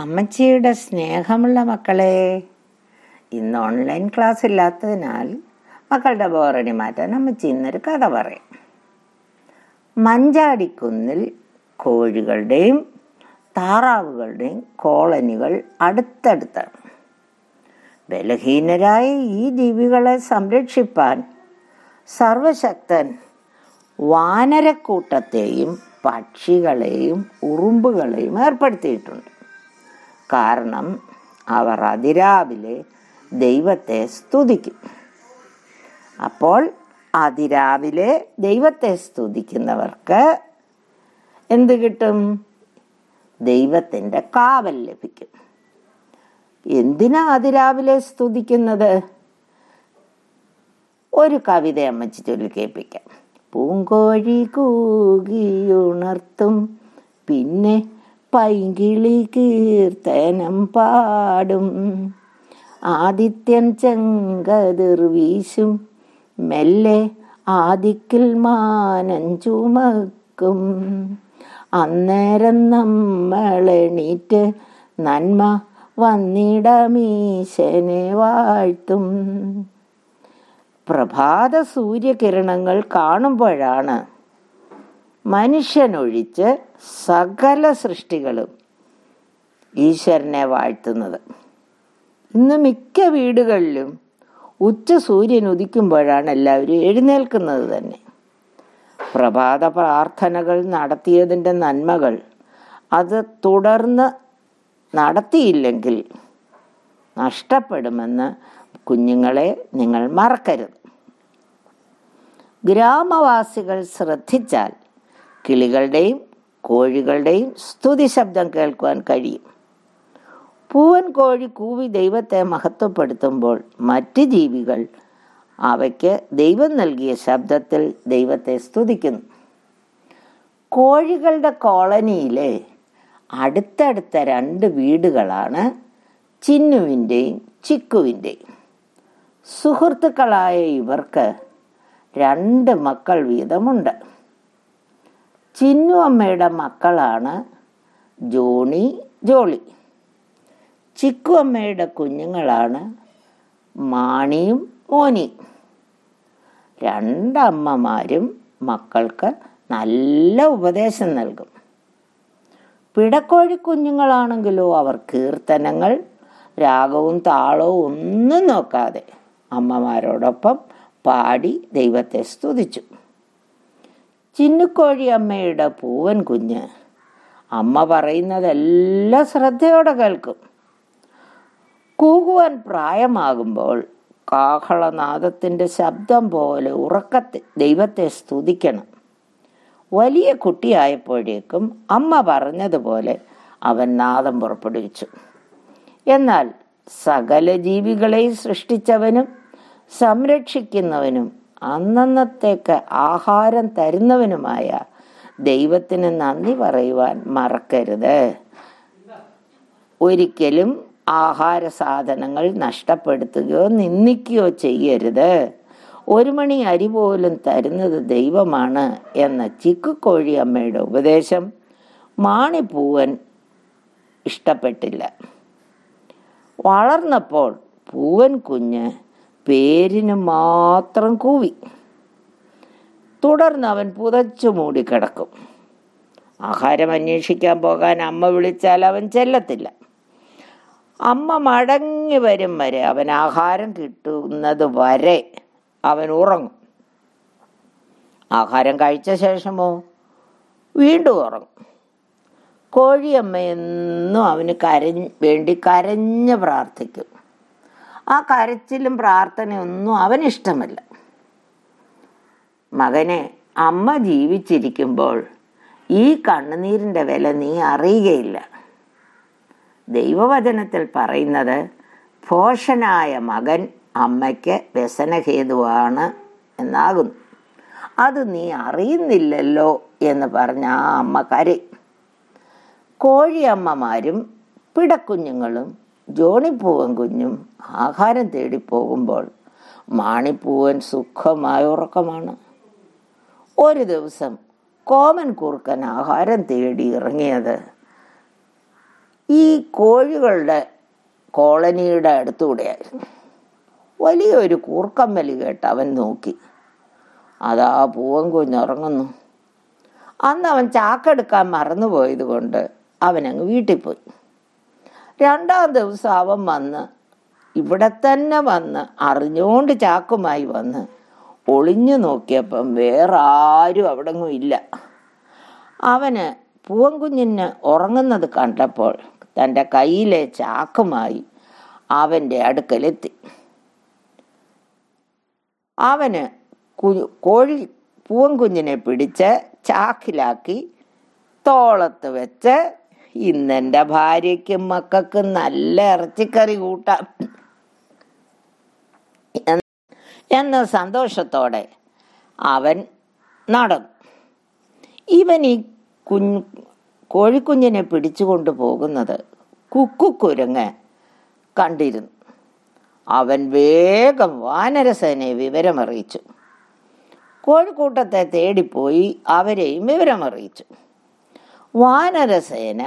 അമ്മച്ചിയുടെ സ്നേഹമുള്ള മക്കളെ ഇന്ന് ഓൺലൈൻ ക്ലാസ് ഇല്ലാത്തതിനാൽ മക്കളുടെ ബോറടി മാറ്റാൻ അമ്മച്ചി ഇന്നൊരു കഥ പറയും മഞ്ചാടിക്കുന്നിൽ കോഴികളുടെയും താറാവുകളുടെയും കോളനികൾ അടുത്തടുത്താണ് ബലഹീനരായ ഈ ജീവികളെ സംരക്ഷിപ്പാൻ സർവശക്തൻ വാനരക്കൂട്ടത്തെയും പക്ഷികളെയും ഉറുമ്പുകളെയും ഏർപ്പെടുത്തിയിട്ടുണ്ട് കാരണം അവർ അതിരാവിലെ ദൈവത്തെ സ്തുതിക്കും അപ്പോൾ അതിരാവിലെ ദൈവത്തെ സ്തുതിക്കുന്നവർക്ക് എന്ത് കിട്ടും ദൈവത്തിൻ്റെ കാവൽ ലഭിക്കും എന്തിനാ അതിരാവിലെ സ്തുതിക്കുന്നത് ഒരു കവിത അമ്മച്ചി ചൊല്ലി കേൾപ്പിക്കാം പൂങ്കോഴി കൂകിയുണർത്തും പിന്നെ പൈങ്കിളി കീർത്തനം പാടും ആദിത്യൻ ചെങ്കതിർ വീശും മെല്ലെ ആദിക്കിൽ മാനം ചുമക്കും അന്നേരം നമ്മളെണീറ്റ് നന്മ വന്നിടമീശനെ വാഴ്ത്തും പ്രഭാത സൂര്യകിരണങ്ങൾ കാണുമ്പോഴാണ് മനുഷ്യനൊഴിച്ച് സകല സൃഷ്ടികളും ഈശ്വരനെ വാഴ്ത്തുന്നത് ഇന്ന് മിക്ക വീടുകളിലും ഉച്ച സൂര്യൻ ഉദിക്കുമ്പോഴാണ് എല്ലാവരും എഴുന്നേൽക്കുന്നത് തന്നെ പ്രഭാത പ്രാർത്ഥനകൾ നടത്തിയതിൻ്റെ നന്മകൾ അത് തുടർന്ന് നടത്തിയില്ലെങ്കിൽ നഷ്ടപ്പെടുമെന്ന് കുഞ്ഞുങ്ങളെ നിങ്ങൾ മറക്കരുത് ഗ്രാമവാസികൾ ശ്രദ്ധിച്ചാൽ കിളികളുടെയും കോഴികളുടെയും സ്തുതി ശബ്ദം കേൾക്കുവാൻ കഴിയും പൂവൻ കോഴി കൂവി ദൈവത്തെ മഹത്വപ്പെടുത്തുമ്പോൾ മറ്റ് ജീവികൾ അവയ്ക്ക് ദൈവം നൽകിയ ശബ്ദത്തിൽ ദൈവത്തെ സ്തുതിക്കുന്നു കോഴികളുടെ കോളനിയിലെ അടുത്തടുത്ത രണ്ട് വീടുകളാണ് ചിന്നുവിൻ്റെയും ചിക്കുവിൻ്റെയും സുഹൃത്തുക്കളായ ഇവർക്ക് രണ്ട് മക്കൾ വീതമുണ്ട് ചിന്നു അമ്മയുടെ മക്കളാണ് ജോണി ജോളി ചിക്കു അമ്മയുടെ കുഞ്ഞുങ്ങളാണ് മാണിയും മോനിയും രണ്ടമ്മമാരും മക്കൾക്ക് നല്ല ഉപദേശം നൽകും പിടക്കോഴി കുഞ്ഞുങ്ങളാണെങ്കിലോ അവർ കീർത്തനങ്ങൾ രാഗവും താളവും ഒന്നും നോക്കാതെ അമ്മമാരോടൊപ്പം പാടി ദൈവത്തെ സ്തുതിച്ചു ചിന്നുക്കോഴി അമ്മയുടെ പൂവൻ കുഞ്ഞ് അമ്മ പറയുന്നതെല്ലാം ശ്രദ്ധയോടെ കേൾക്കും കൂകുവാൻ പ്രായമാകുമ്പോൾ കാഹളനാദത്തിൻ്റെ ശബ്ദം പോലെ ഉറക്കത്തെ ദൈവത്തെ സ്തുതിക്കണം വലിയ കുട്ടിയായപ്പോഴേക്കും അമ്മ പറഞ്ഞതുപോലെ അവൻ നാദം പുറപ്പെടുവിച്ചു എന്നാൽ സകല ജീവികളെയും സൃഷ്ടിച്ചവനും സംരക്ഷിക്കുന്നവനും അന്നന്നത്തേക്ക് ആഹാരം തരുന്നവനുമായ ദൈവത്തിന് നന്ദി പറയുവാൻ മറക്കരുത് ഒരിക്കലും ആഹാര സാധനങ്ങൾ നഷ്ടപ്പെടുത്തുകയോ നിന്ദിക്കുകയോ ചെയ്യരുത് ഒരു മണി അരി പോലും തരുന്നത് ദൈവമാണ് എന്ന ചിക്കുക്കോഴി അമ്മയുടെ ഉപദേശം മാണിപ്പൂവൻ ഇഷ്ടപ്പെട്ടില്ല വളർന്നപ്പോൾ പൂവൻ കുഞ്ഞ് പേരിന് മാത്രം കൂവി തുടർന്ന് അവൻ പുതച്ചു മൂടിക്കിടക്കും ആഹാരം അന്വേഷിക്കാൻ പോകാൻ അമ്മ വിളിച്ചാൽ അവൻ ചെല്ലത്തില്ല അമ്മ മടങ്ങി വരും വരെ അവൻ ആഹാരം കിട്ടുന്നത് വരെ അവൻ ഉറങ്ങും ആഹാരം കഴിച്ച ശേഷമോ വീണ്ടും ഉറങ്ങും കോഴിയമ്മ എന്നും അവന് കരഞ്ഞ് വേണ്ടി കരഞ്ഞ് പ്രാർത്ഥിക്കും ആ കരച്ചിലും പ്രാർത്ഥനയൊന്നും അവനിഷ്ടമല്ല മകനെ അമ്മ ജീവിച്ചിരിക്കുമ്പോൾ ഈ കണ്ണുനീരിൻ്റെ വില നീ അറിയുകയില്ല ദൈവവചനത്തിൽ പറയുന്നത് ഭോഷനായ മകൻ അമ്മയ്ക്ക് വ്യസനഹേതുവാണ് എന്നാകുന്നു അത് നീ അറിയുന്നില്ലല്ലോ എന്ന് പറഞ്ഞ ആ അമ്മ കരയും കോഴിയമ്മമാരും പിടക്കുഞ്ഞുങ്ങളും ജോണിപ്പൂവൻ കുഞ്ഞും ആഹാരം തേടി പോകുമ്പോൾ മാണിപ്പൂവൻ സുഖമായ ഉറക്കമാണ് ഒരു ദിവസം കോമൻ കുറുക്കൻ ആഹാരം തേടി ഇറങ്ങിയത് ഈ കോഴികളുടെ കോളനിയുടെ അടുത്തുകൂടെയായിരുന്നു വലിയൊരു കൂർക്കം വലി കേട്ട് അവൻ നോക്കി അതാ പൂവൻ കുഞ്ഞുറങ്ങുന്നു അന്ന് അവൻ ചാക്കെടുക്കാൻ മറന്നുപോയത് കൊണ്ട് അവനങ്ങ് വീട്ടിൽ പോയി രണ്ടാം ദിവസം അവൻ വന്ന് ഇവിടെ തന്നെ വന്ന് അറിഞ്ഞുകൊണ്ട് ചാക്കുമായി വന്ന് ഒളിഞ്ഞു നോക്കിയപ്പം വേറെ ആരും അവിടെങ്ങും ഇല്ല അവന് പൂവൻകുഞ്ഞിന് ഉറങ്ങുന്നത് കണ്ടപ്പോൾ തൻ്റെ കയ്യിലെ ചാക്കുമായി അവൻ്റെ അടുക്കലെത്തി അവന് കു- കോഴി പൂവൻകുഞ്ഞിനെ പിടിച്ച് ചാക്കിലാക്കി തോളത്ത് വെച്ച് ഇന്നെൻ്റെ ഭാര്യയ്ക്കും മക്കൾക്കും നല്ല ഇറച്ചിക്കറി കൂട്ടാം എന്ന് എന്ന സന്തോഷത്തോടെ അവൻ നടന്നു ഇവൻ ഈ കുഞ്ഞ് കോഴിക്കുഞ്ഞിനെ പിടിച്ചുകൊണ്ട് പോകുന്നത് കുക്കുക്കുരങ്ങ് കണ്ടിരുന്നു അവൻ വേഗം വാനരസേനയെ വിവരമറിയിച്ചു കോഴിക്കൂട്ടത്തെ തേടിപ്പോയി അവരെയും വിവരമറിയിച്ചു വാനരസേന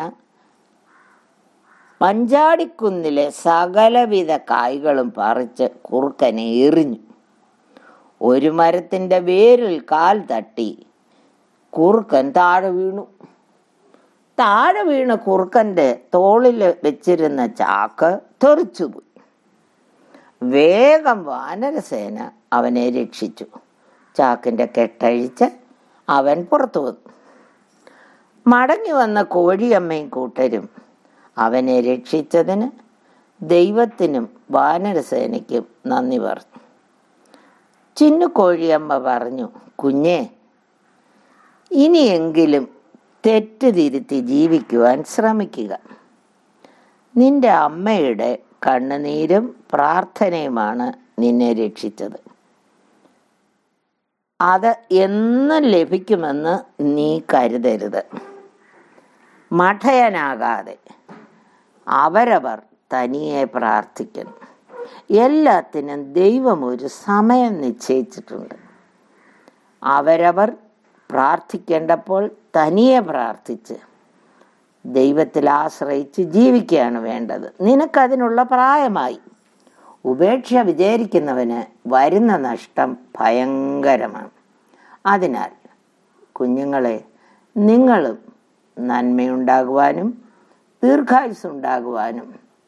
പഞ്ചാടിക്കുന്നിലെ സകലവിധ കായ്കളും പറിച്ച് കുറുക്കനെ എറിഞ്ഞു ഒരു മരത്തിൻ്റെ വേരിൽ കാൽ തട്ടി കുറുക്കൻ താഴെ വീണു താഴെ വീണ കുറുക്കൻ്റെ തോളിൽ വെച്ചിരുന്ന ചാക്ക് തെറിച്ചുപോയി വേഗം വാനരസേന അവനെ രക്ഷിച്ചു ചാക്കിൻ്റെ കെട്ടഴിച്ച് അവൻ പുറത്തു വന്നു മടങ്ങി വന്ന കോഴിയമ്മയും കൂട്ടരും അവനെ രക്ഷിച്ചതിന് ദൈവത്തിനും വാനരസേനയ്ക്കും നന്ദി പറഞ്ഞു ചിന്നു കോഴിയമ്മ പറഞ്ഞു കുഞ്ഞേ ഇനിയെങ്കിലും തെറ്റ് തിരുത്തി ജീവിക്കുവാൻ ശ്രമിക്കുക നിന്റെ അമ്മയുടെ കണ്ണുനീരും പ്രാർത്ഥനയുമാണ് നിന്നെ രക്ഷിച്ചത് അത് എന്നും ലഭിക്കുമെന്ന് നീ കരുതരുത് മഠയനാകാതെ അവരവർ തനിയെ പ്രാർത്ഥിക്കുന്നു എല്ലാത്തിനും ദൈവം ഒരു സമയം നിശ്ചയിച്ചിട്ടുണ്ട് അവരവർ പ്രാർത്ഥിക്കേണ്ടപ്പോൾ തനിയെ പ്രാർത്ഥിച്ച് ദൈവത്തിൽ ആശ്രയിച്ച് ജീവിക്കുകയാണ് വേണ്ടത് നിനക്കതിനുള്ള പ്രായമായി ഉപേക്ഷ വിചാരിക്കുന്നവന് വരുന്ന നഷ്ടം ഭയങ്കരമാണ് അതിനാൽ കുഞ്ഞുങ്ങളെ നിങ്ങളും നന്മയുണ്ടാകുവാനും ദീർഘായുസ്സുണ്ടാകുവാനും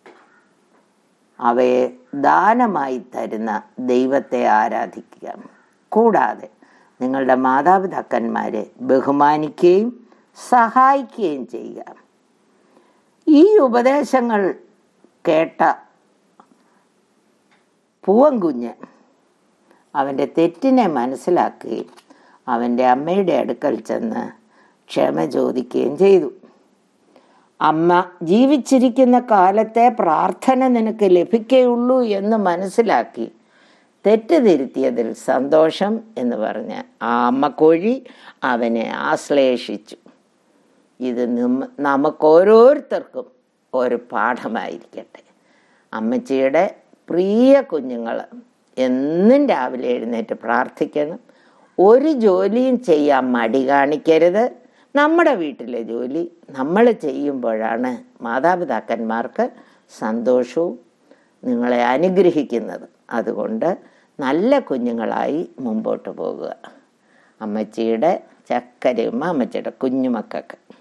അവയെ ദാനമായി തരുന്ന ദൈവത്തെ ആരാധിക്കുക കൂടാതെ നിങ്ങളുടെ മാതാപിതാക്കന്മാരെ ബഹുമാനിക്കുകയും സഹായിക്കുകയും ചെയ്യുക ഈ ഉപദേശങ്ങൾ കേട്ട പൂവൻകുഞ്ഞ് അവൻ്റെ തെറ്റിനെ മനസ്സിലാക്കുകയും അവൻ്റെ അമ്മയുടെ അടുക്കൽ ചെന്ന് ക്ഷമ ചോദിക്കുകയും ചെയ്തു അമ്മ ജീവിച്ചിരിക്കുന്ന കാലത്തെ പ്രാർത്ഥന നിനക്ക് ലഭിക്കുകയുള്ളൂ എന്ന് മനസ്സിലാക്കി തെറ്റ് തിരുത്തിയതിൽ സന്തോഷം എന്ന് പറഞ്ഞ് ആ അമ്മക്കോഴി അവനെ ആശ്ലേഷിച്ചു ഇത് നിം- നമുക്കോരോരുത്തർക്കും ഒരു പാഠമായിരിക്കട്ടെ അമ്മച്ചിയുടെ പ്രിയ കുഞ്ഞുങ്ങൾ എന്നും രാവിലെ എഴുന്നേറ്റ് പ്രാർത്ഥിക്കണം ഒരു ജോലിയും ചെയ്യാൻ മടി കാണിക്കരുത് നമ്മുടെ വീട്ടിലെ ജോലി നമ്മൾ ചെയ്യുമ്പോഴാണ് മാതാപിതാക്കന്മാർക്ക് സന്തോഷവും നിങ്ങളെ അനുഗ്രഹിക്കുന്നത് അതുകൊണ്ട് നല്ല കുഞ്ഞുങ്ങളായി മുമ്പോട്ട് പോകുക അമ്മച്ചിയുടെ ചക്കരയുമ്മ അമ്മച്ചിയുടെ കുഞ്ഞുമക്കൾക്ക്